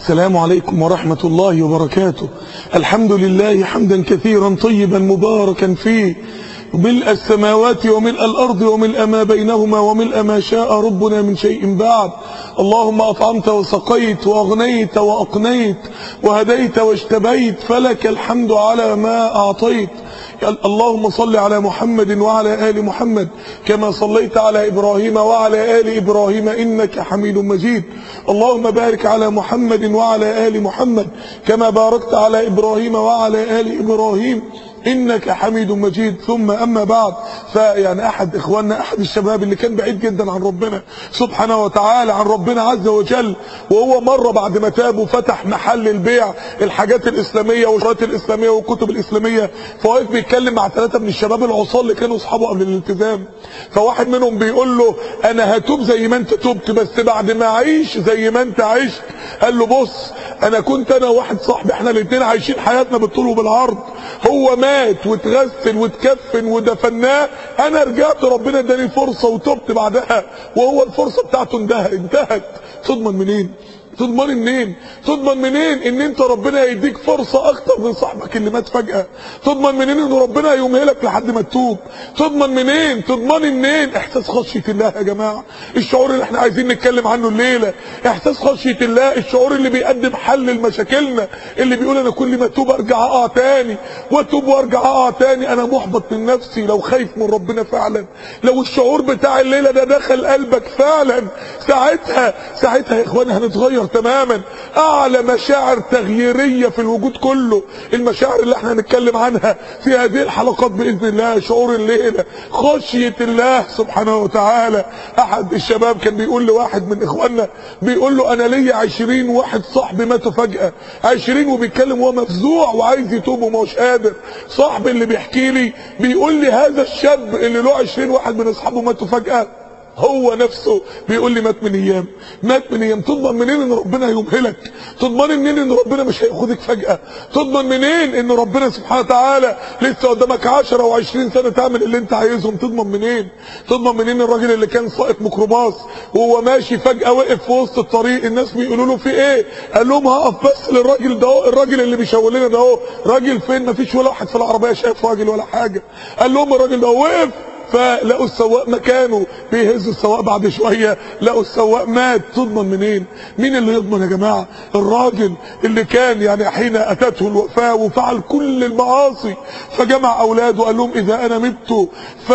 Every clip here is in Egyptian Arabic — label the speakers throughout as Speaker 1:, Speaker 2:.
Speaker 1: السلام عليكم ورحمة الله وبركاته الحمد لله حمدا كثيرا طيبا مباركا فيه ملء السماوات وملء الأرض وملء ما بينهما وملء ما شاء ربنا من شيء بعد اللهم أطعمت وسقيت وأغنيت وأقنيت وهديت واجتبيت فلك الحمد على ما أعطيت اللهم صل على محمد وعلى آل محمد كما صليت على إبراهيم وعلى آل إبراهيم إنك حميد مجيد اللهم بارك على محمد وعلى آل محمد كما باركت على إبراهيم وعلى آل إبراهيم انك حميد مجيد ثم اما بعد فيعني احد اخواننا احد الشباب اللي كان بعيد جدا عن ربنا سبحانه وتعالى عن ربنا عز وجل وهو مره بعد ما تاب وفتح محل البيع الحاجات الاسلاميه والشرايط الاسلاميه والكتب الاسلاميه فواقف بيتكلم مع ثلاثه من الشباب العصاه اللي كانوا اصحابه قبل الالتزام فواحد منهم بيقول له انا هتوب زي ما انت تبت بس بعد ما اعيش زي ما انت عشت قال له بص انا كنت انا وواحد صاحبي احنا الاثنين عايشين حياتنا بالطول وبالعرض هو مات واتغسل واتكفن ودفناه انا رجعت ربنا اداني فرصه وتبت بعدها وهو الفرصه بتاعته انتهت انتهت تضمن منين تضمن منين تضمن منين ان انت ربنا يديك فرصة اكتر من صاحبك اللي مات فجأة تضمن منين ان ربنا يمهلك لحد ما تتوب تضمن منين تضمن منين احساس خشية الله يا جماعة الشعور اللي احنا عايزين نتكلم عنه الليلة احساس خشية الله الشعور اللي بيقدم حل لمشاكلنا اللي بيقول انا كل ما اتوب ارجع اقع تاني واتوب وارجع اقع تاني انا محبط من نفسي لو خايف من ربنا فعلا لو الشعور بتاع الليلة ده دخل قلبك فعلا ساعتها ساعتها يا اخواني هنتغير تماما اعلى مشاعر تغييريه في الوجود كله المشاعر اللي احنا هنتكلم عنها في هذه الحلقات باذن الله شعور الليله خشيه الله سبحانه وتعالى احد الشباب كان بيقول لواحد من اخواننا بيقول له انا ليا 20 واحد صاحبي ماتوا فجاه 20 وبيتكلم وهو مفزوع وعايز يتوب ومش قادر صاحبي اللي بيحكي لي بيقول لي هذا الشاب اللي له 20 واحد من اصحابه ماتوا فجاه هو نفسه بيقول لي مات من ايام مات من ايام تضمن منين ان ربنا هيمهلك تضمن منين ان ربنا مش هياخدك فجأة تضمن منين ان ربنا سبحانه وتعالى لسه قدامك 10 و20 سنة تعمل اللي انت عايزهم تضمن منين تضمن منين الراجل اللي كان سائق ميكروباص وهو ماشي فجأة وقف في وسط الطريق الناس بيقولوا له في ايه قال لهم هقف بس للراجل ده الراجل اللي بيشاور لنا ده اهو راجل فين مفيش ولا واحد في العربية شايف راجل ولا حاجة قال لهم الراجل ده وقف فلقوا السواق مكانه بيهزوا السواق بعد شويه لقوا السواق مات تضمن منين مين اللي يضمن يا جماعه الراجل اللي كان يعني حين اتته الوفاه وفعل كل المعاصي فجمع اولاده قال لهم اذا انا مت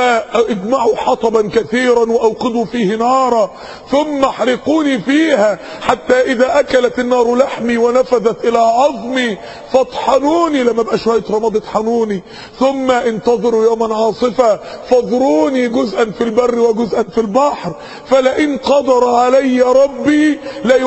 Speaker 1: فاجمعوا حطبا كثيرا واوقدوا فيه نارا ثم احرقوني فيها حتى اذا اكلت النار لحمي ونفذت الى عظمي فاطحنوني لما ابقى شويه رماد اطحنوني ثم انتظروا يوما عاصفا فاذروني جزءا في البر وجزءا في البحر فلئن قدر علي ربي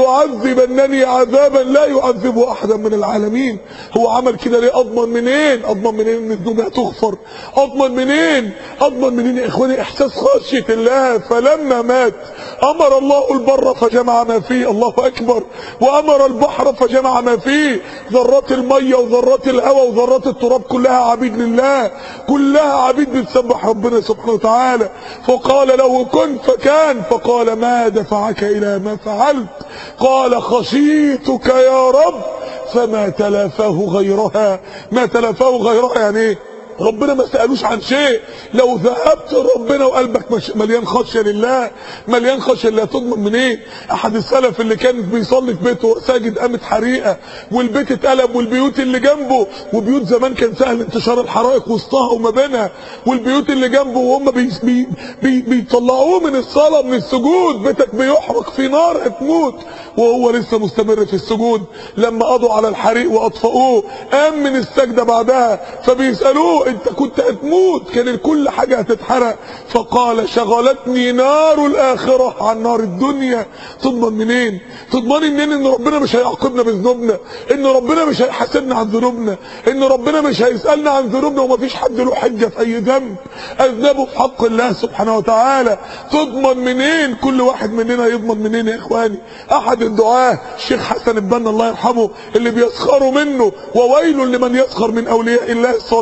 Speaker 1: ليعذبنني عذابا لا يعذبه احدا من العالمين هو عمل كده ليه اضمن منين اضمن منين ان الذنوب هتغفر اضمن منين اضمن منين يا اخواني احساس خشيه الله فلما مات امر الله البر فجمع ما فيه الله اكبر وامر البحر فجمع ما فيه ذرات الميه وذرات الهواء وذرات التراب كلها عبيد لله كلها عبيد بتسبح ربنا سبحانه وتعالى فقال له كن فكان فقال ما دفعك الى ما فعلت قال خشيتك يا رب فما تلافاه غيرها ما تلافاه غيرها يعني ايه ربنا ما سألوش عن شيء لو ذهبت ربنا وقلبك مش مليان خشية لله مليان خشية لله تضمن منين إيه؟ احد السلف اللي كان بيصلي في بيته ساجد قامت حريقة والبيت اتقلب والبيوت اللي جنبه وبيوت زمان كان سهل انتشار الحرائق وسطها وما بينها والبيوت اللي جنبه وهم بي بي بي بيطلعوه من الصلاة من السجود بيتك بيحرق في نار هتموت وهو لسه مستمر في السجود لما قضوا على الحريق واطفأوه قام من السجدة بعدها فبيسألوه انت كنت هتموت كان كل حاجة هتتحرق فقال شغلتني نار الاخرة عن نار الدنيا تضمن منين تضمن منين ان ربنا مش هيعاقبنا بذنوبنا ان ربنا مش هيحاسبنا عن ذنوبنا ان ربنا مش هيسألنا عن ذنوبنا ومفيش حد له حجة في اي ذنب اذنبه في حق الله سبحانه وتعالى تضمن منين كل واحد مننا يضمن منين يا اخواني احد الدعاة الشيخ حسن البنا الله يرحمه اللي بيسخروا منه وويل لمن يسخر من اولياء الله الصالحين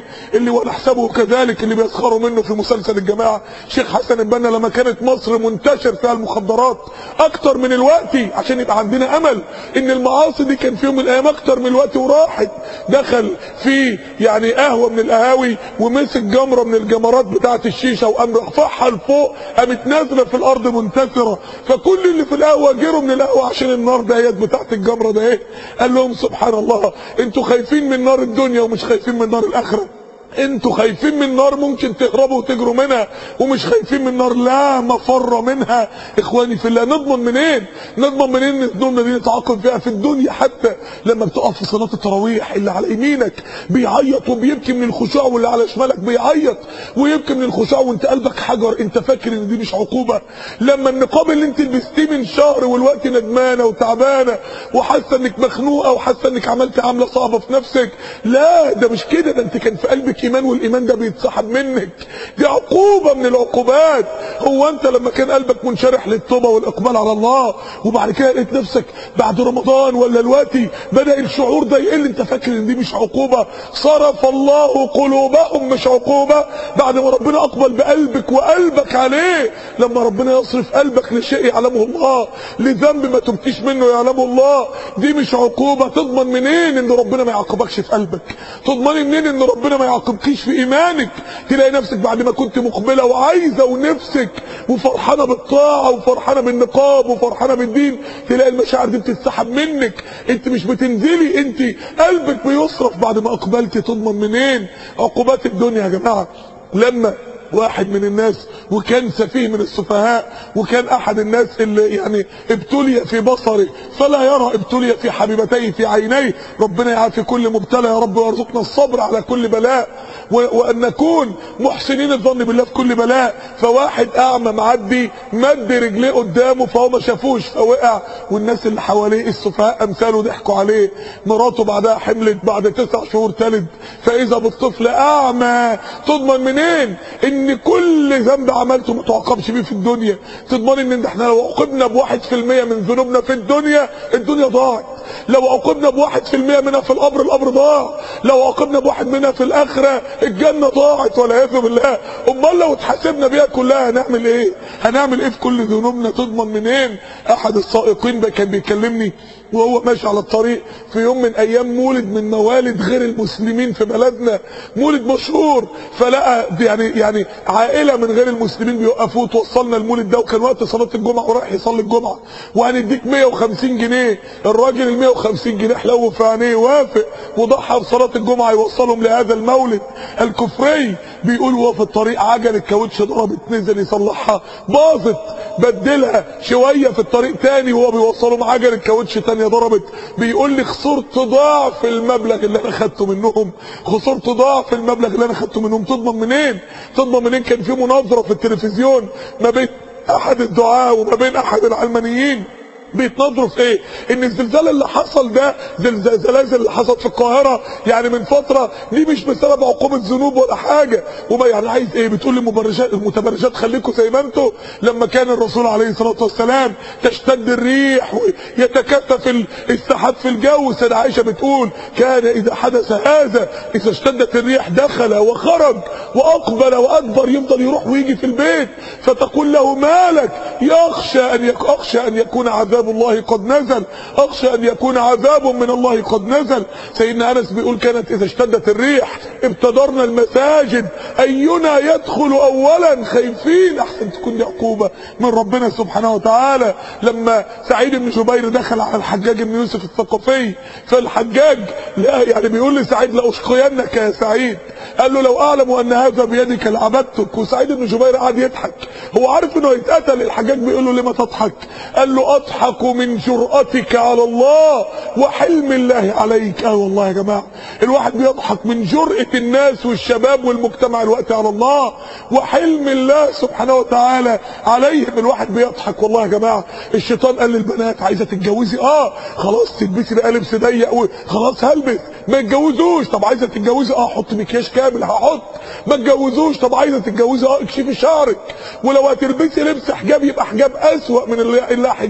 Speaker 1: اللي ونحسبه كذلك اللي بيسخروا منه في مسلسل الجماعه شيخ حسن البنا لما كانت مصر منتشر فيها المخدرات اكتر من الوقت عشان يبقى عندنا امل ان المعاصي دي كان في يوم من الايام اكتر من الوقت وراحت دخل في يعني قهوه من القهاوي ومسك جمره من الجمرات بتاعه الشيشه وقام رفعها لفوق قامت نازله في الارض منتثره فكل اللي في القهوه جروا من القهوه عشان النار ديت بتاعه الجمره ده ايه قال لهم سبحان الله انتوا خايفين من نار الدنيا ومش خايفين من نار الاخره انتوا خايفين من نار ممكن تهربوا وتجروا منها ومش خايفين من نار لا مفر منها اخواني في الله نضمن منين نضمن منين ان الذنوب دي نتعاقب فيها في الدنيا حتى لما بتقف في صلاه التراويح اللي على يمينك بيعيط وبيبكي من الخشوع واللي على شمالك بيعيط ويبكي من الخشوع وانت قلبك حجر انت فاكر ان دي مش عقوبه لما النقاب اللي انت لبستيه من شهر والوقت ندمانه وتعبانه وحاسه انك مخنوقه وحاسه انك عملت عمله صعبه في نفسك لا ده مش كده ده انت كان في قلبك ايمان والايمان ده بيتسحب منك دي عقوبه من العقوبات هو انت لما كان قلبك منشرح للتوبه والاقبال على الله وبعد كده لقيت نفسك بعد رمضان ولا دلوقتي بدا الشعور ده يقل انت فاكر ان دي مش عقوبه صرف الله قلوبهم مش عقوبه بعد ما ربنا اقبل بقلبك وقلبك عليه لما ربنا يصرف قلبك لشيء يعلمه الله لذنب ما تبكيش منه يعلمه الله دي مش عقوبه تضمن منين ان ربنا ما يعاقبكش في قلبك تضمني منين ان ربنا ما يعاقبكش تبقيش في ايمانك تلاقي نفسك بعد ما كنت مقبله وعايزه ونفسك وفرحانه بالطاعه وفرحانه بالنقاب وفرحانه بالدين تلاقي المشاعر دي بتتسحب منك انت مش بتنزلي انت قلبك بيصرف بعد ما اقبلتي تضمن منين عقوبات الدنيا يا جماعه لما واحد من الناس وكان سفيه من السفهاء وكان احد الناس اللي يعني ابتلي في بصره فلا يرى ابتلي في حبيبتيه في عينيه ربنا يعافي كل مبتلى يا رب ويرزقنا الصبر على كل بلاء وان نكون محسنين الظن بالله في كل بلاء فواحد اعمى معدي مد رجليه قدامه فهو ما شافوش فوقع والناس اللي حواليه السفهاء امثاله ضحكوا عليه مراته بعدها حملت بعد تسع شهور تلد فاذا بالطفل اعمى تضمن منين ان كل ذنب عملته ما تعاقبش بيه في الدنيا تضمن ان احنا لو عوقبنا بواحد في المية من ذنوبنا في الدنيا الدنيا ضاعت لو عوقبنا بواحد في المية منها في القبر القبر ضاع لو عوقبنا بواحد منها في الاخرة الجنة ضاعت والعياذ بالله امال لو اتحاسبنا بيها كلها هنعمل ايه هنعمل ايه في كل ذنوبنا تضمن منين احد السائقين ده كان بيكلمني وهو ماشي على الطريق في يوم من ايام مولد من موالد غير المسلمين في بلدنا مولد مشهور فلقى يعني يعني عائله من غير المسلمين بيوقفوه توصلنا المولد ده وكان وقت صلاه الجمعه ورايح يصلي الجمعه وهنديك 150 جنيه الراجل ال 150 جنيه حلو في عينيه وافق وضحى بصلاه الجمعه يوصلهم لهذا المولد الكفري بيقول وهو في الطريق عجل الكاوتش ضربت نزل يصلحها باظت بدلها شويه في الطريق تاني وهو بيوصلهم عجل الكاوتش تانية ضربت بيقول لي خسرت ضعف المبلغ اللي انا خدته منهم خسرت ضعف المبلغ اللي انا خدته منهم تضمن منين تضمن منين كان في مناظره في التلفزيون ما بين احد الدعاة وما بين احد العلمانيين بيتنظروا في ايه ان الزلزال اللي حصل ده زلزال اللي حصل في القاهره يعني من فتره دي مش بسبب عقوبه ذنوب ولا حاجه وما يعني عايز ايه بتقول للمبرجات المتبرجات خليكم زي ما انتم لما كان الرسول عليه الصلاه والسلام تشتد الريح ويتكثف السحاب في الجو سيدة عائشه بتقول كان اذا حدث هذا اذا اشتدت الريح دخل وخرج واقبل وادبر يفضل يروح ويجي في البيت فتقول له مالك يخشى ان يك... اخشى ان يكون عذاب الله قد نزل اخشى ان يكون عذاب من الله قد نزل سيدنا انس بيقول كانت اذا اشتدت الريح ابتدرنا المساجد اينا يدخل اولا خايفين احسن تكون دي عقوبه من ربنا سبحانه وتعالى لما سعيد بن جبير دخل على الحجاج بن يوسف الثقفي فالحجاج لا يعني بيقول لسعيد لاشقينك يا سعيد قال له لو اعلم ان هذا بيدك لعبدتك وسعيد بن جبير قعد يضحك هو عارف انه هيتقتل الحجاج بيقول له لما تضحك قال له اضحك من جرأتك على الله وحلم الله عليك اه والله يا جماعه الواحد بيضحك من جرأة الناس والشباب والمجتمع الوقت على الله وحلم الله سبحانه وتعالى عليهم الواحد بيضحك والله يا جماعه الشيطان قال للبنات عايزه تتجوزي اه خلاص تلبسي بقى لبس ضيق خلاص هلبس ما تتجوزوش طب عايزه تتجوزي اه حط مكياج كامل هحط ما تتجوزوش طب عايزه تتجوزي اه اكشفي شعرك ولو هتلبسي لبس حجاب يبقى حجاب اسوأ من اللي حجاب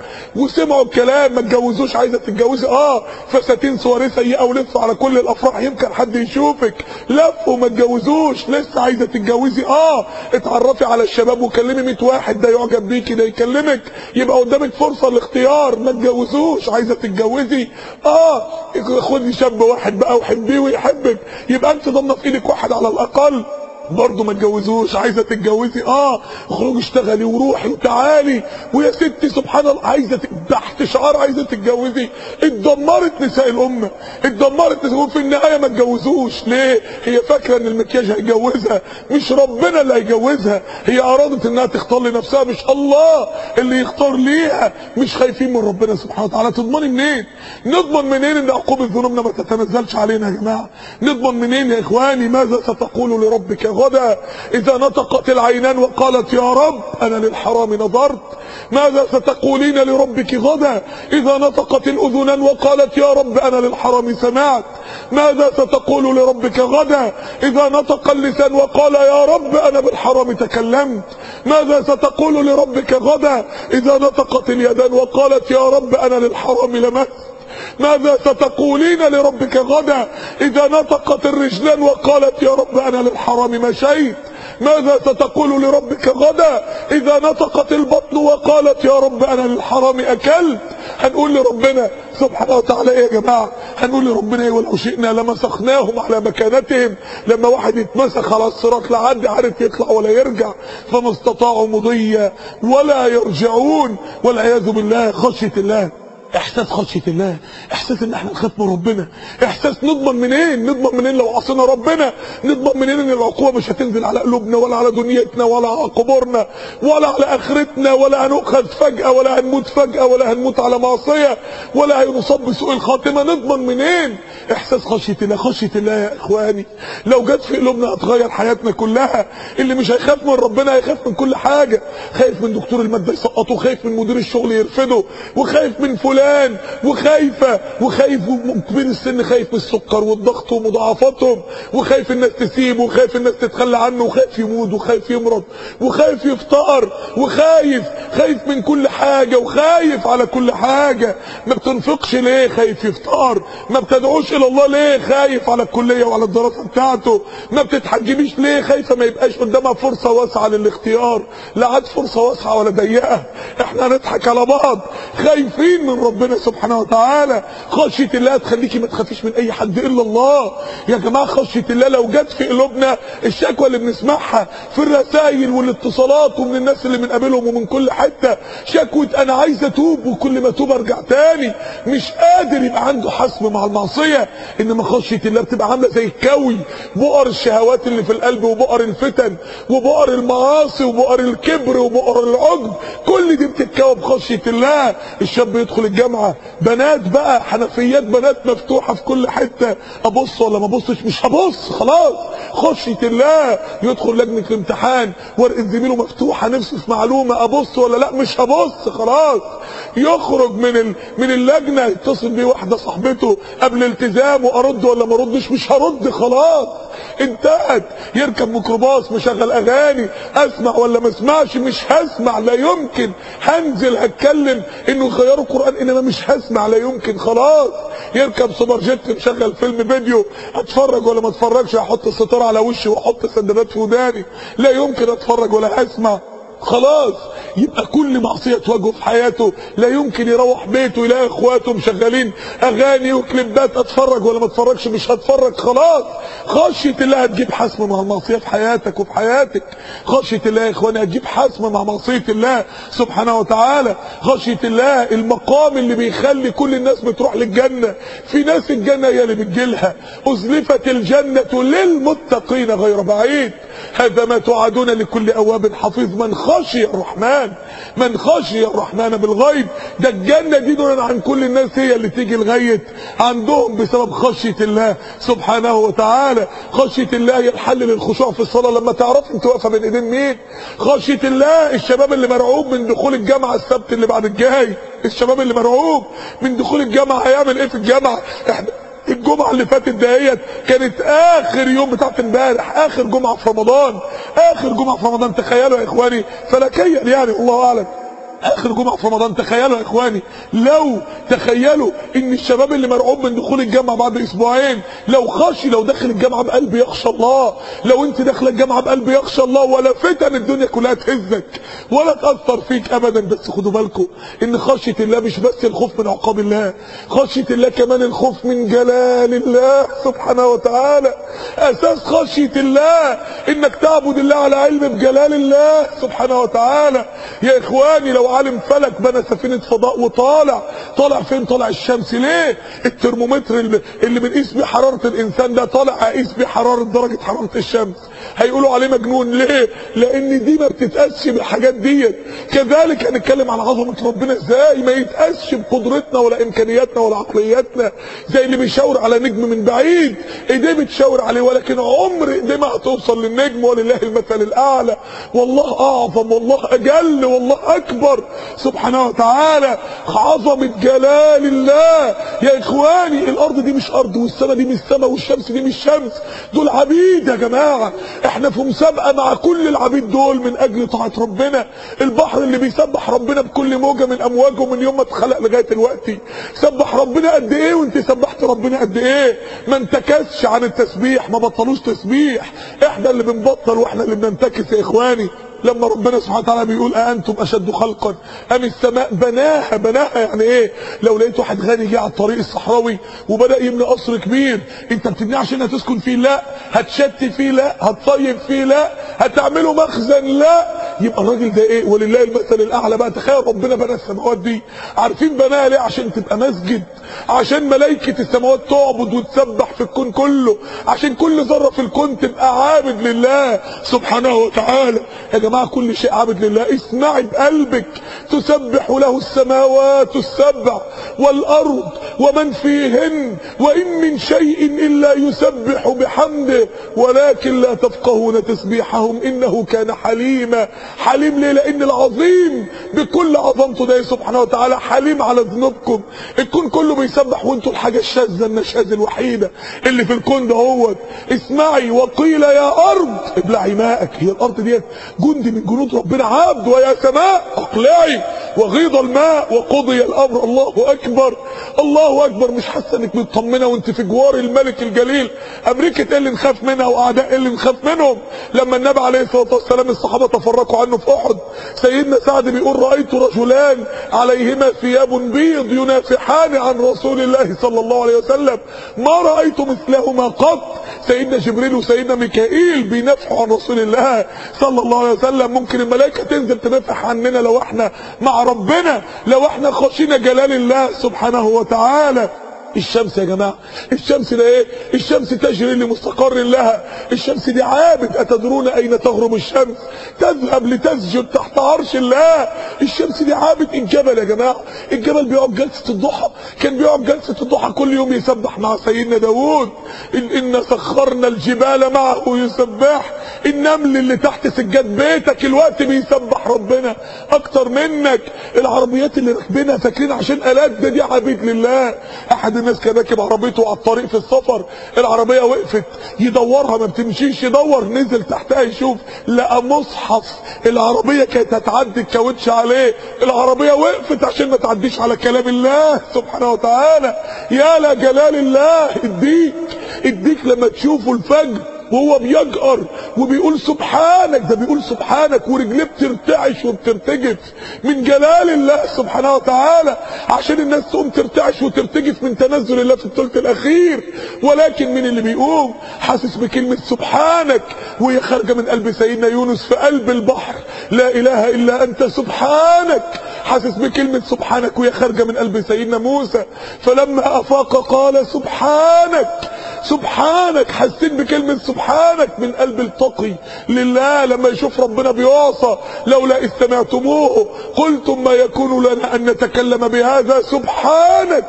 Speaker 1: وسمعوا الكلام ما اتجوزوش عايزه تتجوزي اه فساتين صوري سيئه ولفوا على كل الافراح يمكن حد يشوفك لفوا ما اتجوزوش لسه عايزه تتجوزي اه اتعرفي على الشباب وكلمي 100 واحد ده يعجب بيكي ده يكلمك يبقى قدامك فرصه الاختيار ما اتجوزوش عايزه تتجوزي اه خدي شاب واحد بقى وحبيه ويحبك يبقى انت ضامنه في ايدك واحد على الاقل برضه ما اتجوزوش عايزه تتجوزي اه اخرجي اشتغلي وروحي وتعالي ويا ستي سبحان الله عايزه ت- تحت شعار عايزه تتجوزي اتدمرت نساء الامه اتدمرت نساء وفي النهايه ما اتجوزوش ليه هي فاكره ان المكياج هيجوزها مش ربنا اللي هيجوزها هي ارادت انها تختار لنفسها مش الله اللي يختار ليها مش خايفين من ربنا سبحانه وتعالى تضمني منين نضمن منين ان عقوبه ذنوبنا ما تتنزلش علينا يا جماعه نضمن منين يا اخواني ماذا ستقول لربك غدا اذا نطقت العينان وقالت يا رب انا للحرام نظرت ماذا ستقولين لربك غدا اذا نطقت الاذنان وقالت يا رب انا للحرام سمعت ماذا ستقول لربك غدا اذا نطق اللسان وقال يا رب انا بالحرام تكلمت ماذا ستقول لربك غدا اذا نطقت اليدان وقالت يا رب انا للحرام لمست ماذا ستقولين لربك غدا اذا نطقت الرجلان وقالت يا رب انا للحرام مشيت ماذا ستقول لربك غدا اذا نطقت البطن وقالت يا رب انا للحرام اكلت هنقول لربنا سبحانه وتعالى ايه يا جماعه هنقول لربنا ايه ولو شئنا لمسخناهم على مكانتهم لما واحد يتمسخ على الصراط لا حد عارف يطلع ولا يرجع فما استطاعوا مضيا ولا يرجعون والعياذ بالله خشيه الله احساس خشيه الله احساس ان احنا نخاف من ربنا احساس نضمن منين نضمن منين لو عصينا ربنا نضمن منين ان العقوبه مش هتنزل على قلوبنا ولا على دنيتنا ولا على قبورنا ولا على اخرتنا ولا هنؤخذ فجاه ولا هنموت فجاه ولا هنموت على معصيه ولا هنصاب بسوء الخاتمه نضمن منين احساس خشيه الله خشيه الله يا اخواني لو جت في قلوبنا هتغير حياتنا كلها اللي مش هيخاف من ربنا هيخاف من كل حاجه خايف من دكتور الماده يسقطه خايف من مدير الشغل يرفضه وخايف من فلان وخايفه وخايف كبير السن خايف من السكر والضغط ومضاعفاتهم وخايف الناس تسيبه وخايف الناس تتخلى عنه وخايف يموت وخايف يمرض وخايف يفتقر وخايف خايف من كل حاجه وخايف على كل حاجه ما بتنفقش ليه خايف يفتقر ما بتدعوش الى الله ليه خايف على الكليه وعلى الدراسه بتاعته ما بتتحجبيش ليه خايفه ما يبقاش قدامها فرصه واسعه للاختيار لا عاد فرصه واسعه ولا ضيقه احنا هنضحك على بعض خايفين من ربنا سبحانه وتعالى خشيه الله تخليكي ما تخافيش من اي حد الا الله يا جماعه خشيه الله لو جت في قلوبنا الشكوى اللي بنسمعها في الرسائل والاتصالات ومن الناس اللي بنقابلهم ومن كل حته شكوى انا عايز اتوب وكل ما اتوب ارجع تاني مش قادر يبقى عنده حسم مع المعصيه انما خشيه الله بتبقى عامله زي الكوي بؤر الشهوات اللي في القلب وبؤر الفتن وبؤر المعاصي وبؤر الكبر وبؤر العجب كل دي بتتكوى بخشيه الله الشاب يدخل الجامعه بنات بقى حنفيات بنات مفتوحه في كل حته ابص ولا ما ابصش مش هبص خلاص خشيه الله يدخل لجنه الامتحان ورقه زميله مفتوحه نفسه في معلومه ابص ولا لا مش هبص خلاص يخرج من ال... من اللجنه يتصل بيه واحده صاحبته قبل التزامه ارد ولا ما اردش مش هرد خلاص انتهت يركب ميكروباص مشغل اغاني اسمع ولا ما اسمعش مش هسمع لا يمكن هنزل هتكلم انه يغيروا القران انما مش هسمع لا يمكن خلاص يركب سوبر جيت مشغل فيلم فيديو اتفرج ولا ما اتفرجش هحط الستاره على وشي واحط سندبات في وداني لا يمكن اتفرج ولا هسمع خلاص يبقى كل معصية تواجهه في حياته لا يمكن يروح بيته يلاقي اخواته مشغلين اغاني وكليبات اتفرج ولا ما اتفرجش مش هتفرج خلاص خشية الله هتجيب حسم مع المعصية في حياتك وفي حياتك خشية الله يا اخواني هتجيب حسم مع معصية الله سبحانه وتعالى خشية الله المقام اللي بيخلي كل الناس بتروح للجنة في ناس الجنة هي اللي بتجيلها ازلفت الجنة للمتقين غير بعيد هذا ما توعدون لكل اواب حفيظ من خشي الرحمن من خشي الرحمن بالغيب ده الجنة دي دون عن كل الناس هي اللي تيجي لغاية عندهم بسبب خشية الله سبحانه وتعالى خشية الله هي الحل للخشوع في الصلاة لما تعرف انت واقفة بين ايدين مين خشية الله الشباب اللي مرعوب من دخول الجامعة السبت اللي بعد الجاي الشباب اللي مرعوب من دخول الجامعة هيعمل ايه في الجامعة احنا الجمعة اللي فاتت دهيت كانت اخر يوم بتاعت امبارح اخر جمعة في رمضان اخر جمعة في رمضان تخيلوا يا اخواني فلكيا يعني الله اعلم اخر جمعه في رمضان تخيلوا يا اخواني لو تخيلوا ان الشباب اللي مرعوب من دخول الجامعه بعد اسبوعين لو خشي لو دخل الجامعه بقلب يخشى الله لو انت داخله الجامعه بقلب يخشى الله ولا فتن الدنيا كلها تهزك ولا تاثر فيك ابدا بس خدوا بالكم ان خشيه الله مش بس الخوف من عقاب الله خشيه الله كمان الخوف من جلال الله سبحانه وتعالى اساس خشيه الله انك تعبد الله على علم بجلال الله سبحانه وتعالى يا اخواني لو عالم فلك بنى سفينه فضاء وطالع طالع فين طالع الشمس ليه الترمومتر اللي, اللي بنقيس بيه حراره الانسان ده طالع اقيس بيه حراره درجه حراره الشمس هيقولوا عليه مجنون ليه لان دي ما بتتقاسش بالحاجات ديت كذلك هنتكلم عن عظمه ربنا ازاي ما يتقاسش بقدرتنا ولا امكانياتنا ولا عقلياتنا زي اللي بيشاور على نجم من بعيد ايديه بتشاور عليه ولكن عمر ايديه ما هتوصل للنجم ولله المثل الاعلى والله اعظم والله اجل والله اكبر سبحانه وتعالى عظمه جلال الله يا اخواني الارض دي مش ارض والسماء دي مش سماء والشمس دي مش شمس دول عبيد يا جماعه احنا في مسابقه مع كل العبيد دول من اجل طاعه ربنا البحر اللي بيسبح ربنا بكل موجه من امواجه من يوم ما اتخلق لغايه دلوقتي سبح ربنا قد ايه وانت سبحت ربنا قد ايه ما انتكسش عن التسبيح ما بطلوش تسبيح احنا اللي بنبطل واحنا اللي بننتكس يا اخواني لما ربنا سبحانه وتعالى بيقول أأنتم أشد خلقا أم السماء بناها بناها يعني إيه لو لقيت واحد غني جه على الطريق الصحراوي وبدأ يبني قصر كبير أنت بتبنيه عشان هتسكن فيه لا هتشتي فيه لا هتصيف فيه لا هتعمله مخزن لا يبقى الراجل ده إيه ولله المثل الأعلى بقى تخيل ربنا بنى السماوات دي عارفين بناها ليه عشان تبقى مسجد عشان ملائكة السماوات تعبد وتسبح في الكون كله عشان كل ذرة في الكون تبقى عابد لله سبحانه وتعالى يا جماعة كل شيء عابد لله اسمعي بقلبك تسبح له السماوات السبع والأرض ومن فيهن وإن من شيء إلا يسبح بحمده ولكن لا تفقهون تسبيحهم إنه كان حليما حليم ليه لأن العظيم بكل عظمته ده سبحانه وتعالى حليم على ذنوبكم الكون كله بيسبح وانتوا الحاجة الشاذة النشاذ الوحيدة اللي في الكون ده هو اسمعي وقيل يا أرض ابلعي ماءك هي الأرض ديت جند من جنود ربنا عبد ويا سماء اقلعي وغيض الماء وقضي الامر الله اكبر الله اكبر مش حاسه انك مطمنه وانت في جوار الملك الجليل امريكا ايه اللي نخاف منها واعداء ايه اللي نخاف منهم لما النبي عليه الصلاه والسلام الصحابه تفرقوا عنه في احد سيدنا سعد بيقول رايت رجلان عليهما ثياب بيض ينافحان عن رسول الله صلى الله عليه وسلم ما رايت مثلهما قط سيدنا جبريل وسيدنا ميكائيل بينافحوا عن رسول الله صلى الله عليه وسلم ممكن الملائكه تنزل تنافح عننا لو احنا مع ربنا لو احنا خشينا جلال الله سبحانه وتعالى الشمس يا جماعة الشمس ده ايه الشمس تجري لمستقر لها الشمس دي عابد اتدرون اين تغرب الشمس تذهب لتسجد تحت عرش الله الشمس دي عابد الجبل يا جماعة الجبل بيقعد جلسة الضحى كان بيقعد جلسة الضحى كل يوم يسبح مع سيدنا داوود إن, إن سخرنا الجبال معه يسبح النمل اللي تحت سجاد بيتك الوقت بيسبح ربنا اكتر منك العربيات اللي راكبينها فاكرين عشان الات ده دي عبيد لله احد الناس كان راكب عربيته على الطريق في السفر العربيه وقفت يدورها ما بتمشيش يدور نزل تحتها يشوف لقى مصحف العربيه كانت هتعدي الكاوتش عليه العربيه وقفت عشان ما تعديش على كلام الله سبحانه وتعالى يا لا جلال الله الديك الديك لما تشوفه الفجر وهو بيجأر وبيقول سبحانك ده بيقول سبحانك ورجليه بترتعش وبترتجف من جلال الله سبحانه وتعالى عشان الناس تقوم ترتعش وترتجف من تنزل الله في الثلث الاخير ولكن من اللي بيقوم حاسس بكلمة سبحانك وهي خارجة من قلب سيدنا يونس في قلب البحر لا اله الا انت سبحانك حاسس بكلمة سبحانك وهي خارجة من قلب سيدنا موسى فلما افاق قال سبحانك سبحانك حسيت بكلمة سبحانك من قلب التقي لله لما يشوف ربنا بيعصى لولا إذ سمعتموه قلتم ما يكون لنا أن نتكلم بهذا سبحانك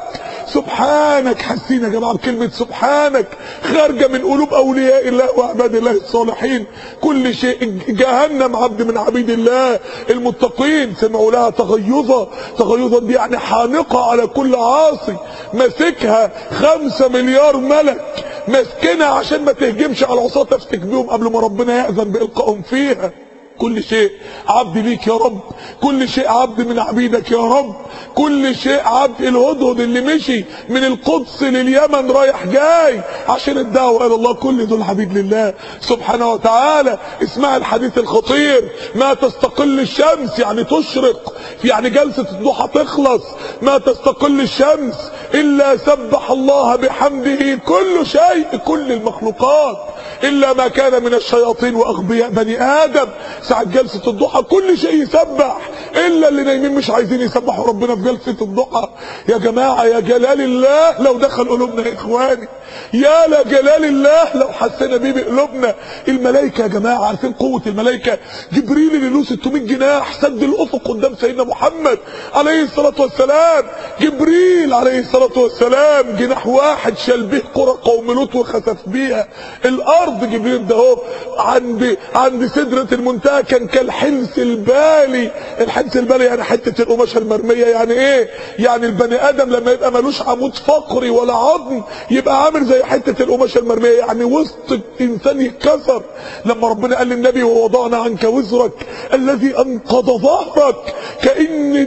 Speaker 1: سبحانك حاسين يا جماعه بكلمه سبحانك خارجه من قلوب اولياء الله وعباد الله الصالحين كل شيء جهنم عبد من عبيد الله المتقين سمعوا لها تغيظا تغيظا دي يعني حانقه على كل عاصي ماسكها خمسة مليار ملك ماسكنها عشان ما تهجمش على العصاه تفتك بيهم قبل ما ربنا يأذن بإلقائهم فيها كل شيء عبد ليك يا رب كل شيء عبد من عبيدك يا ربد كل شيء عبد الهدهد اللي مشي من القدس لليمن رايح جاي عشان الدعوة الى الله كل دول عبيد لله سبحانه وتعالى اسمع الحديث الخطير ما تستقل الشمس يعني تشرق يعني جلسة الضحى تخلص ما تستقل الشمس الا سبح الله بحمده كل شيء كل المخلوقات الا ما كان من الشياطين واغبياء بني ادم ساعة جلسة الضحى كل شيء يسبح الا اللي نايمين مش عايزين يسبحوا ربنا في جلسة الضحى يا جماعة يا جلال الله لو دخل قلوبنا يا اخواني يا لجلال الله لو حسينا بيه بقلوبنا الملائكة يا جماعة عارفين قوة الملائكة جبريل اللي له 600 جناح سد الافق قدام سيدنا محمد عليه الصلاة والسلام جبريل عليه الصلاة والسلام جناح واحد شال به قرى قوم لوط وخسف بيها الارض جبريل ده هو عند عند سدرة المنتهى كان كالحنس البالي الحنس البالي يعني حتة القماشة المرمية يعني ايه يعني البني ادم لما يبقى ملوش عمود فقري ولا عظم يبقى عامل زي حتة القماشة المرمية يعني وسط الانسان يتكسر لما ربنا قال للنبي ووضعنا عنك وزرك الذي انقض ظهرك كأن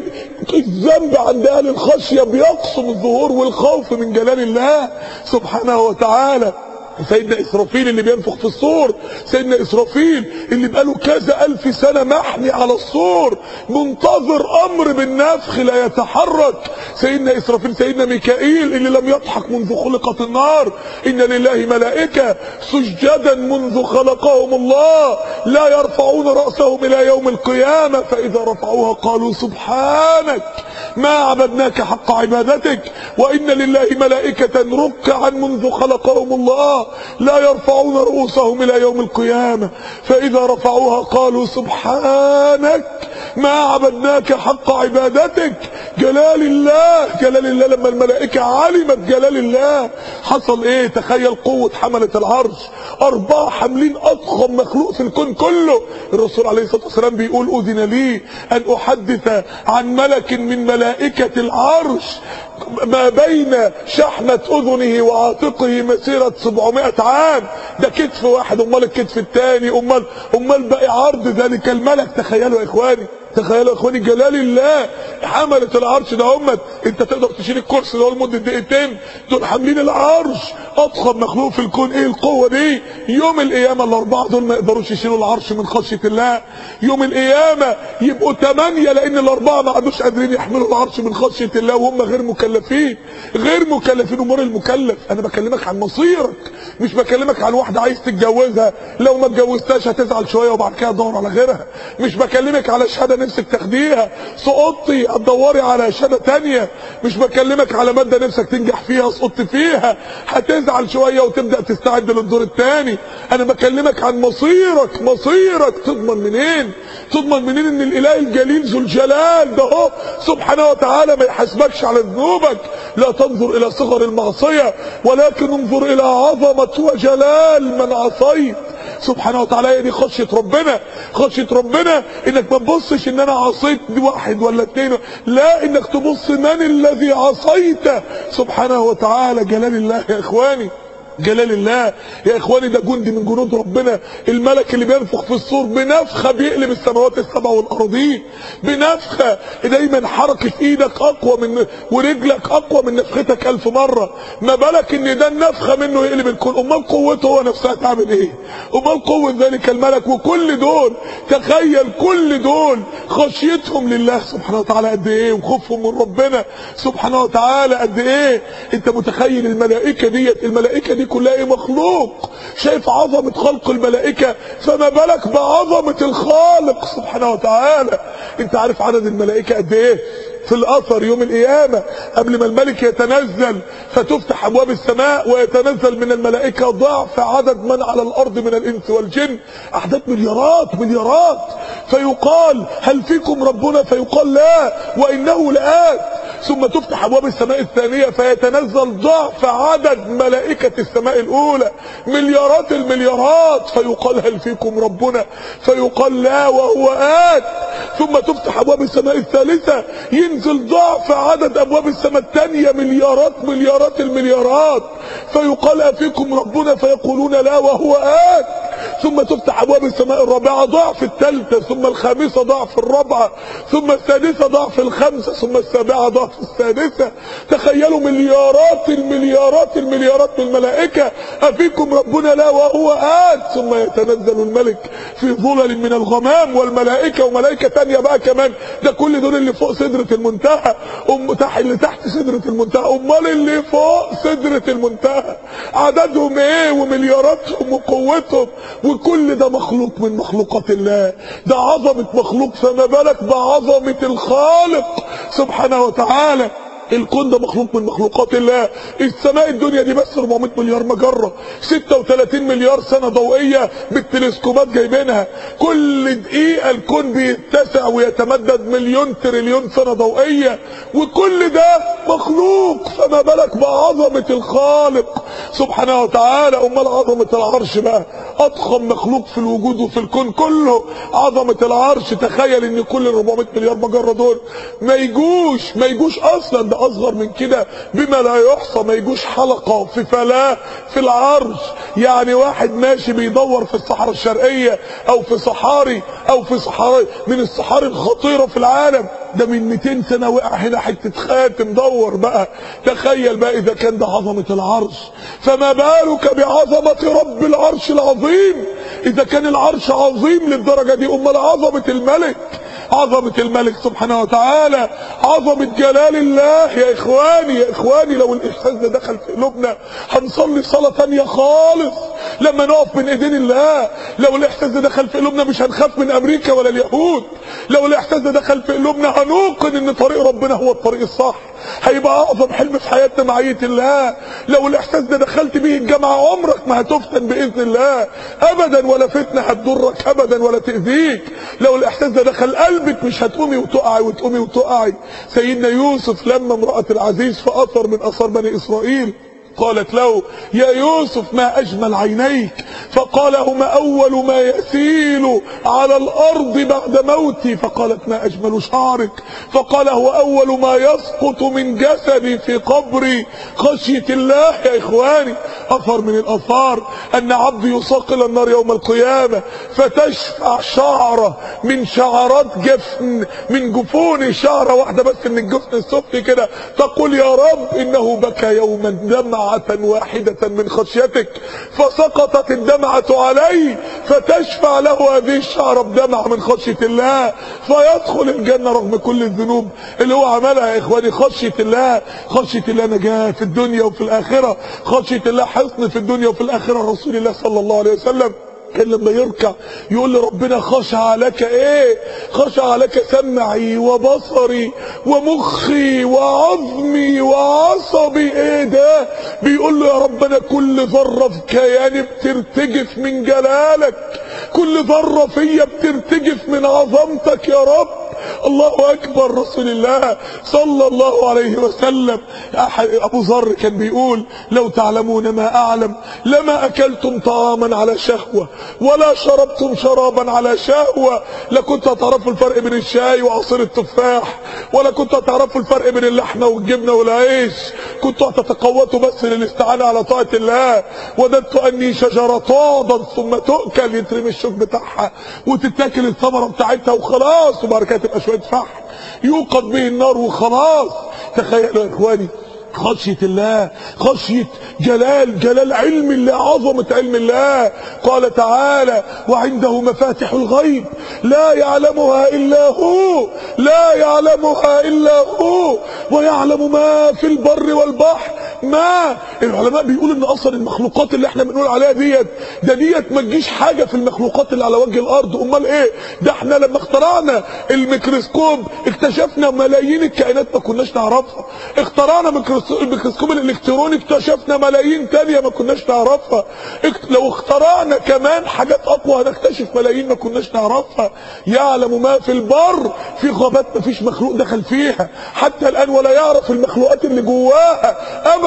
Speaker 1: الذنب عند اهل الخشية بيقصم الظهور والخوف من جلال الله سبحانه وتعالى سيدنا اسرافيل اللي بينفخ في الصور سيدنا اسرافيل اللي بقاله كذا الف سنة محمي على الصور منتظر امر بالنفخ لا يتحرك سيدنا اسرافيل سيدنا ميكائيل اللي لم يضحك منذ خلقت النار ان لله ملائكة سجدا منذ خلقهم الله لا يرفعون رأسهم الى يوم القيامة فاذا رفعوها قالوا سبحانك ما عبدناك حق عبادتك وان لله ملائكة ركعا منذ خلقهم الله لا يرفعون رؤوسهم الى يوم القيامة فاذا رفعوها قالوا سبحانك ما عبدناك حق عبادتك جلال الله جلال الله لما الملائكة علمت جلال الله حصل ايه تخيل قوة حملة العرش اربعة حاملين اضخم مخلوق في الكون كله الرسول عليه الصلاة والسلام بيقول اذن لي ان احدث عن ملك من ملائكة العرش ما بين شحمة اذنه وعاتقه مسيرة 700 عام ده كتف واحد امال الكتف الثاني امال امال باقي عرض ذلك الملك تخيلوا يا اخواني تخيلوا يا اخواني جلال الله حملة العرش ده هم انت تقدر تشيل الكرسي ده لمده دقيقتين دول حاملين العرش اضخم مخلوق في الكون ايه القوه دي يوم القيامه الاربعه دول ما يقدروش يشيلوا العرش من خشيه الله يوم القيامه يبقوا ثمانيه لان الاربعه ما عادوش قادرين يحملوا العرش من خشيه الله وهم غير مكلفين غير مكلفين امور المكلف انا بكلمك عن مصيرك مش بكلمك عن واحده عايز تتجوزها لو ما اتجوزتهاش هتزعل شويه وبعد كده تدور على غيرها مش بكلمك على شهاده نفسك تاخديها سقطتي هتدوري على شهاده تانية مش بكلمك على ماده نفسك تنجح فيها سقطت فيها هتزعل شويه وتبدا تستعد للدور الثاني انا بكلمك عن مصيرك مصيرك تضمن منين تضمن منين ان الاله الجليل ذو الجلال ده هو سبحانه وتعالى ما يحاسبكش على ذنوبك لا تنظر الى صغر المعصيه ولكن انظر الى عظمه وجلال من عصيت سبحانه وتعالى هي دي خشيه ربنا خشيه ربنا انك ما تبصش ان انا عصيت واحد ولا اتنين لا انك تبص من الذي عصيته سبحانه وتعالى جلال الله يا اخواني جلال الله يا اخواني ده جندي من جنود ربنا الملك اللي بينفخ في الصور بنفخه بيقلب السماوات السبع والارضين بنفخه دايما حركه ايدك اقوى من ورجلك اقوى من نفختك الف مره ما بالك ان ده النفخه منه يقلب الكون امال قوته هو نفسها تعمل ايه امال قوه ذلك الملك وكل دول تخيل كل دول خشيتهم لله سبحانه وتعالى قد ايه وخوفهم من ربنا سبحانه وتعالى قد ايه انت متخيل الملائكه ديت الملائكه دي كلها ايه مخلوق شايف عظمه خلق الملائكه فما بالك بعظمه الخالق سبحانه وتعالى انت عارف عدد الملائكه قد ايه في الاثر يوم القيامه قبل ما الملك يتنزل فتفتح ابواب السماء ويتنزل من الملائكه ضعف عدد من على الارض من الانس والجن اعداد مليارات مليارات فيقال هل فيكم ربنا فيقال لا وانه لآت ثم تفتح ابواب السماء الثانيه فيتنزل ضعف عدد ملائكه السماء الاولى مليارات المليارات فيقال هل فيكم ربنا فيقال لا وهو آت ثم تفتح ابواب السماء الثالثه ينزل ضعف عدد ابواب السماء الثانيه مليارات مليارات المليارات فيقال افيكم ربنا فيقولون لا وهو آت ثم تفتح ابواب السماء الرابعه ضعف الثالثه ثم الخامسه ضعف الرابعه ثم السادسه ضعف الخامسه ثم السابعه ضعف السادسه تخيلوا مليارات المليارات المليارات من الملائكه افيكم ربنا لا وهو آت ثم يتنزل الملك في ظلل من الغمام والملائكه وملائكه ثانيه بقى كمان ده كل دول اللي فوق سدره المنتهى ام تحت اللي تحت سدره المنتهى امال اللي فوق سدره المنتهى عددهم ايه وملياراتهم وقوتهم وكل ده مخلوق من مخلوقات الله ده عظمه مخلوق فما بالك بعظمه الخالق سبحانه وتعالى الكون ده مخلوق من مخلوقات الله السماء الدنيا دي بس 400 مليار مجرة 36 مليار سنة ضوئية بالتلسكوبات جايبينها كل دقيقة الكون بيتسع ويتمدد مليون تريليون سنة ضوئية وكل ده مخلوق فما بالك بعظمة الخالق سبحانه وتعالى امال عظمة العرش بقى اضخم مخلوق في الوجود وفي الكون كله عظمة العرش تخيل ان كل ال 400 مليار مجرة دول ما يجوش ما يجوش اصلا ده اصغر من كده بما لا يحصى ما يجوش حلقة في فلاة في العرش يعني واحد ماشي بيدور في الصحراء الشرقية او في صحاري او في صحاري من الصحاري الخطيرة في العالم ده من 200 سنة وقع هنا حتة خاتم دور بقى تخيل بقى اذا كان ده عظمة العرش فما بالك بعظمة رب العرش العظيم اذا كان العرش عظيم للدرجة دي امال عظمة الملك عظمة الملك سبحانه وتعالى عظمة جلال الله يا اخواني يا اخواني لو الاحساس ده دخل في قلوبنا هنصلي صلاة تانية خالص لما نقف من ايدين الله لو الاحساس ده دخل في قلوبنا مش هنخاف من امريكا ولا اليهود لو الاحساس ده دخل في قلوبنا هنوقن ان طريق ربنا هو الطريق الصح هيبقى اعظم حلم في حياتنا معية الله لو الاحساس ده دخلت به الجامعة عمرك ما هتفتن باذن الله ابدا ولا فتنة هتضرك ابدا ولا تأذيك لو الاحساس ده دخل قلبك مش هتقومي وتقعي وتقومي وتقعي سيدنا يوسف لما امرأة العزيز في اثر من اثار بني اسرائيل قالت له يا يوسف ما أجمل عينيك فقال هما أول ما يسيل على الأرض بعد موتي فقالت ما أجمل شعرك فقال هو أول ما يسقط من جسدي في قبري خشية الله يا إخواني أثر من الأثار أن عبد يساق إلى النار يوم القيامة فتشفع شعرة من شعرات جفن من جفون شعرة واحدة بس من الجفن السفلي كده تقول يا رب إنه بكى يوما دمع دمعة واحدة من خشيتك فسقطت الدمعة عليه فتشفع له هذه الشعرة بدمعة من خشية الله فيدخل الجنة رغم كل الذنوب اللي هو عملها يا اخواني خشية الله خشية الله نجاة في الدنيا وفي الآخرة خشية الله حصن في الدنيا وفي الآخرة رسول الله صلى الله عليه وسلم كان لما يركع يقول لربنا خشع لك ايه خشع لك سمعي وبصري ومخي وعظمي وعصبي ايه ده بيقول له يا ربنا كل ذرة في كياني بترتجف من جلالك كل ذرة فيا بترتجف من عظمتك يا رب الله اكبر رسول الله صلى الله عليه وسلم ابو ذر كان بيقول لو تعلمون ما اعلم لما اكلتم طعاما على شهوة ولا شربتم شرابا على شهوة لكنت هتعرفوا الفرق بين الشاي وعصير التفاح ولا كنت هتعرفوا الفرق بين اللحمة والجبنة والعيش كنتوا هتتقوتوا بس للاستعانة على طاعة الله وددت اني شجرة تعضد ثم تؤكل يترمي الشوك بتاعها وتتاكل الثمرة بتاعتها وخلاص وبعد كده تبقى شوية فحم يوقد به النار وخلاص تخيلوا يا اخواني خشية الله خشية جلال جلال علم الله عظمة علم الله قال تعالى وعنده مفاتح الغيب لا يعلمها إلا هو لا يعلمها إلا هو ويعلم ما في البر والبحر ما العلماء بيقولوا ان اصلا المخلوقات اللي احنا بنقول عليها ديت ده ديت ما تجيش حاجه في المخلوقات اللي على وجه الارض امال ايه ده احنا لما اخترعنا الميكروسكوب اكتشفنا ملايين الكائنات ما كناش نعرفها اخترعنا الميكروسكوب الالكتروني اكتشفنا ملايين تانية ما كناش نعرفها لو اخترعنا كمان حاجات اقوى هنكتشف ملايين ما كناش نعرفها يعلم ما في البر في غابات ما فيش مخلوق دخل فيها حتى الان ولا يعرف المخلوقات اللي جواها ابدا حتى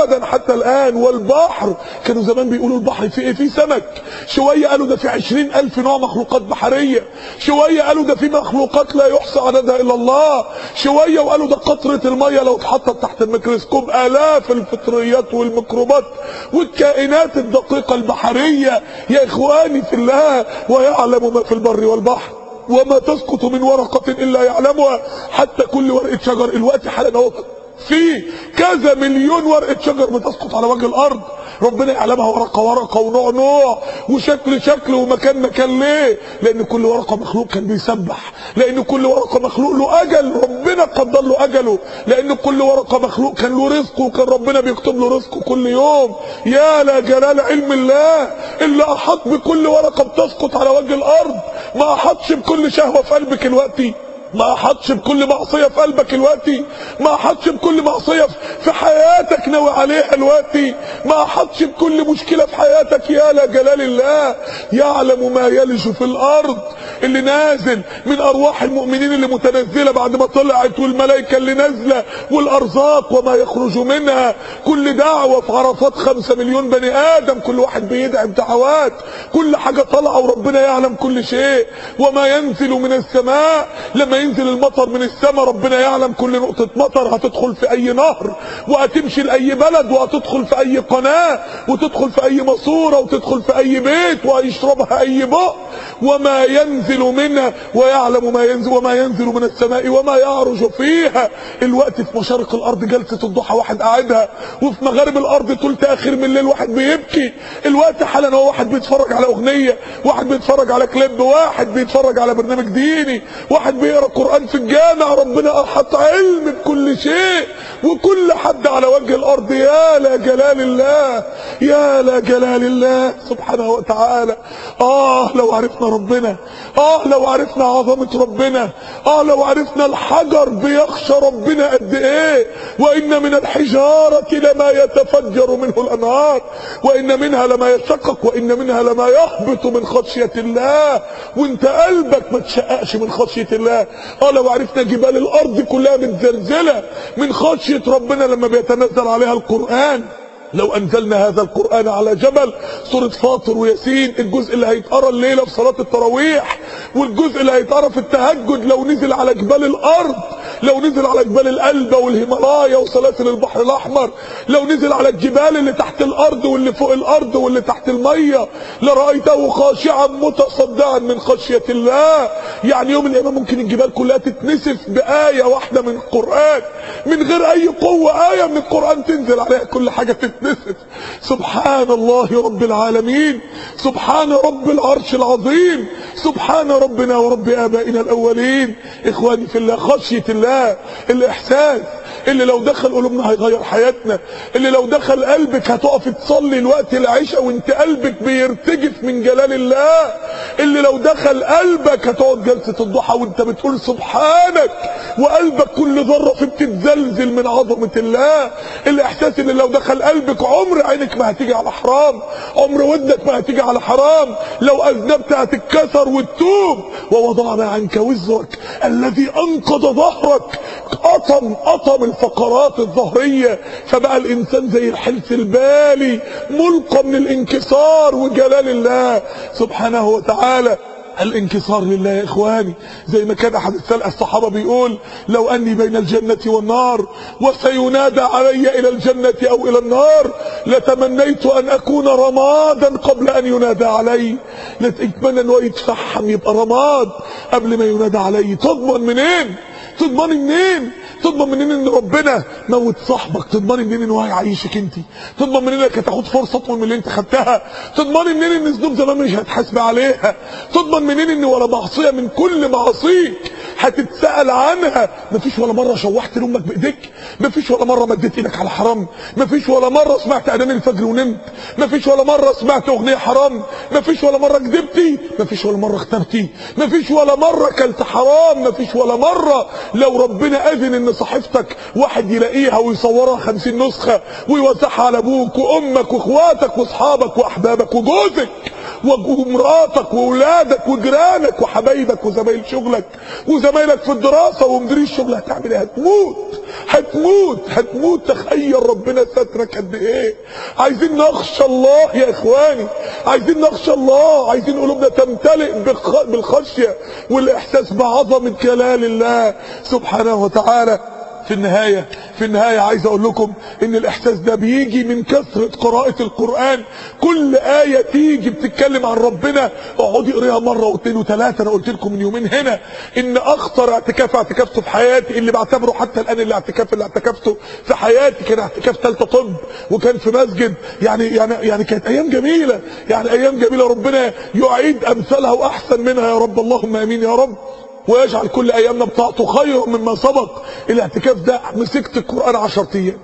Speaker 1: حتى الآن والبحر كانوا زمان بيقولوا البحر فيه ايه فيه سمك شوية قالوا ده في عشرين ألف نوع مخلوقات بحرية شوية قالوا ده في مخلوقات لا يحصى عددها إلا الله شوية وقالوا ده قطرة المية لو اتحطت تحت الميكروسكوب آلاف الفطريات والميكروبات والكائنات الدقيقة البحرية يا إخواني في الله ويعلم ما في البر والبحر وما تسقط من ورقة إلا يعلمها حتى كل ورقة شجر الوقت حالا اهو في كذا مليون ورقة شجر بتسقط على وجه الأرض ربنا يعلمها ورقة ورقة ونوع نوع وشكل شكل ومكان مكان ليه لأن كل ورقة مخلوق كان بيسبح لأن كل ورقة مخلوق له أجل ربنا قدر له أجله لأن كل ورقة مخلوق كان له رزقه وكان ربنا بيكتب له رزقه كل يوم يا لا جلال علم الله اللي أحاط بكل ورقة بتسقط على وجه الأرض ما أحاطش بكل شهوة في قلبك دلوقتي ما احطش بكل معصية في قلبك دلوقتي ما احطش بكل معصية في حياتك ناوي عليها دلوقتي ما احطش بكل مشكلة في حياتك يا لا جلال الله يعلم ما يلج في الارض اللي نازل من ارواح المؤمنين اللي متنزلة بعد ما طلعت والملائكة اللي نازلة والارزاق وما يخرج منها كل دعوة في عرفات خمسة مليون بني ادم كل واحد بيدعم دعوات كل حاجة طالعة وربنا يعلم كل شيء وما ينزل من السماء لما ينزل المطر من السماء ربنا يعلم كل نقطة مطر هتدخل في اي نهر وهتمشي لاي بلد وهتدخل في اي قناة وتدخل في اي ماسورة وتدخل في اي بيت وهيشربها اي بق وما ينزل منها ويعلم ما ينزل وما ينزل من السماء وما يعرج فيها الوقت في مشارق الارض جلسة الضحى واحد قاعدها وفي مغارب الارض تلت اخر من الليل واحد بيبكي الوقت حالا هو واحد بيتفرج على اغنية واحد بيتفرج على كليب واحد بيتفرج على برنامج ديني واحد بيقرا قرآن في الجامع ربنا احط علم بكل شيء وكل حد على وجه الارض يا لا جلال الله يا لا جلال الله سبحانه وتعالى اه لو عرفنا ربنا اه لو عرفنا عظمة ربنا اه لو عرفنا الحجر بيخشى ربنا قد ايه وان من الحجارة لما يتفجر منه الانهار وان منها لما يشقق وان منها لما يهبط من خشية الله وانت قلبك ما تشققش من خشية الله اه لو عرفنا جبال الارض كلها متزلزلة من خشية ربنا لما بيتنزل عليها القرآن لو انزلنا هذا القرآن على جبل سورة فاطر وياسين الجزء اللي هيتقرا الليلة في صلاة التراويح والجزء اللي هيتقرا في التهجد لو نزل على جبال الارض لو نزل على جبال الألبة والهيمالايا وسلاسل البحر الأحمر لو نزل على الجبال اللي تحت الأرض واللي فوق الأرض واللي تحت المية لرأيته خاشعا متصدعا من خشية الله يعني يوم القيامة ممكن الجبال كلها تتنسف بآية واحدة من القرآن من غير أي قوة آية من القرآن تنزل عليها كل حاجة تتنسف سبحان الله رب العالمين سبحان رب العرش العظيم سبحان ربنا ورب آبائنا الأولين إخواني في الله خشية الله الإحساس اللي لو دخل قلوبنا هيغير حياتنا اللي لو دخل قلبك هتقف تصلي الوقت العشاء وانت قلبك بيرتجف من جلال الله اللي لو دخل قلبك هتقعد جلسة الضحى وانت بتقول سبحانك وقلبك كل ذرة فيه بتتزلزل من عظمة الله الاحساس اللي لو دخل قلبك عمر عينك ما هتيجي على حرام عمر ودك ما هتيجي على حرام لو اذنبت هتتكسر وتتوب ووضعنا عنك وزرك الذي انقض ظهرك قطم قطم الفقرات الظهرية فبقى الانسان زي الحلف البالي ملقى من الانكسار وجلال الله سبحانه وتعالى الانكسار لله يا اخواني زي ما كان احد السلف الصحابه بيقول لو اني بين الجنه والنار وسينادى علي الى الجنه او الى النار لتمنيت ان اكون رمادا قبل ان ينادى علي لتتمنى انه يتفحم يبقى رماد قبل ما ينادى علي تضمن منين تضمني منين تضمن منين ان ربنا موت صاحبك تضمني منين ان هو هيعيشك انت تضمن منين انك هتاخد فرصه اطول من اللي انت خدتها تضمني منين ان ذنوب زمان مش هتحاسب عليها تضمن منين ان ولا معصيه من كل معاصيك هتتسال عنها مفيش ولا مره شوحت لامك بايديك مفيش ولا مره مديت ايدك على حرام مفيش ولا مره سمعت اذان الفجر ونمت مفيش ولا مره سمعت اغنيه حرام مفيش ولا مره كذبتي مفيش ولا مره اخترتي مفيش ولا مره كلت حرام مفيش ولا مره لو ربنا اذن ان صحيفتك واحد يلاقيها ويصورها خمسين نسخة ويوزعها على ابوك وامك واخواتك واصحابك واحبابك وجوزك ومراتك واولادك وجيرانك وحبايبك وزمايل شغلك وزمايلك في الدراسه ومدير الشغل هتعمل ايه هتموت هتموت هتموت تخيل ربنا سترك قد ايه عايزين نخشى الله يا اخواني عايزين نخشى الله عايزين قلوبنا تمتلئ بالخ- بالخشيه والاحساس بعظمه جلال الله سبحانه وتعالى في النهاية في النهاية عايز اقول لكم ان الاحساس ده بيجي من كثرة قراءة القرآن كل آية تيجي بتتكلم عن ربنا اقعدي اقريها مرة واثنين وثلاثة انا قلت لكم من يومين هنا ان اخطر اعتكاف اعتكفته في حياتي اللي بعتبره حتى الان الاعتكاف اللي اعتكفته في حياتي كان اعتكاف ثالثة طب وكان في مسجد يعني يعني يعني كانت ايام جميلة يعني ايام جميلة ربنا يعيد امثالها واحسن منها يا رب اللهم امين يا رب ويجعل كل ايامنا بطاعته خير مما سبق الاعتكاف ده مسكت القران 10 ايام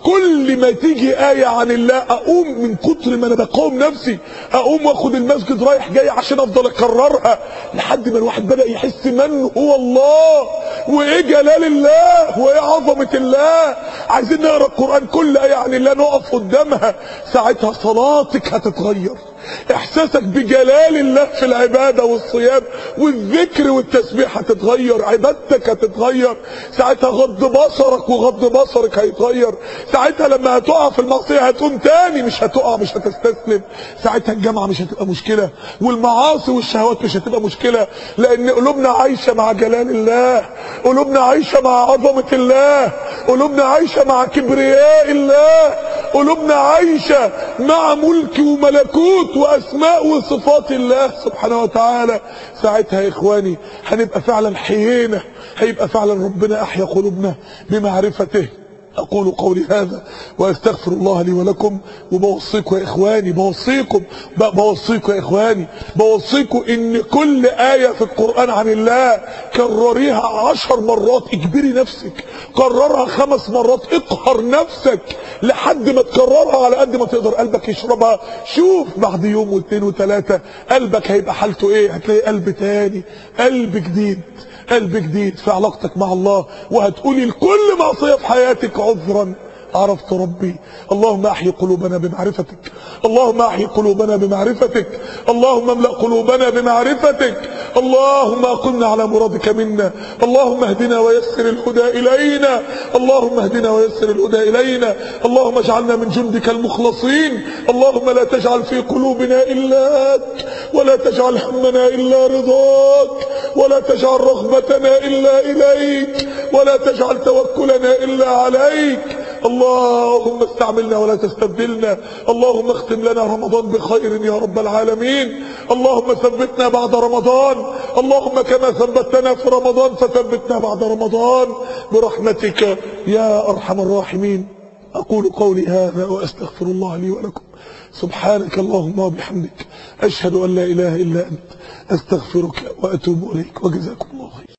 Speaker 1: كل ما تيجي ايه عن الله اقوم من كتر ما انا بقاوم نفسي اقوم واخد المسجد رايح جاي عشان افضل اكررها لحد ما الواحد بدا يحس من هو الله وايه جلال الله وايه عظمه الله عايزين نقرا القران كل ايه عن الله نقف قدامها ساعتها صلاتك هتتغير احساسك بجلال الله في العباده والصيام والذكر والتسبيح هتتغير عبادتك هتتغير ساعتها غض بصرك وغض بصرك هيتغير ساعتها لما هتقع في المعصيه هتقوم تاني مش هتقع مش هتستسلم ساعتها الجامعه مش هتبقى مشكله والمعاصي والشهوات مش هتبقى مشكله لان قلوبنا عايشه مع جلال الله قلوبنا عايشه مع عظمه الله قلوبنا عايشه مع كبرياء الله قلوبنا عايشه مع ملك وملكوت واسماء وصفات الله سبحانه وتعالى ساعتها يا اخواني هنبقى فعلا حيينا هيبقى فعلا ربنا احيا قلوبنا بمعرفته اقول قولي هذا واستغفر الله لي ولكم وبوصيكم يا اخواني بوصيكم ب- بوصيكم يا اخواني بوصيكم ان كل ايه في القران عن الله كرريها عشر مرات اجبري نفسك كررها خمس مرات اقهر نفسك لحد ما تكررها على قد ما تقدر قلبك يشربها شوف بعد يوم واثنين وثلاثه قلبك هيبقى حالته ايه هتلاقي قلب تاني قلب جديد قلب جديد في علاقتك مع الله وهتقولي لكل معصية في حياتك عذرا عرفت ربي اللهم احي قلوبنا بمعرفتك اللهم احي قلوبنا بمعرفتك اللهم املأ قلوبنا بمعرفتك اللهم اقمنا على مرادك منا اللهم اهدنا ويسر الهدى الينا اللهم اهدنا ويسر الهدى الينا اللهم اجعلنا من جندك المخلصين اللهم لا تجعل في قلوبنا الاك ولا تجعل همنا الا رضاك ولا تجعل رغبتنا الا اليك ولا تجعل توكلنا الا عليك اللهم استعملنا ولا تستبدلنا اللهم اختم لنا رمضان بخير يا رب العالمين اللهم ثبتنا بعد رمضان اللهم كما ثبتنا في رمضان فثبتنا بعد رمضان برحمتك يا ارحم الراحمين اقول قولي هذا واستغفر الله لي ولكم سبحانك اللهم وبحمدك اشهد ان لا اله الا انت استغفرك واتوب اليك وجزاكم الله خير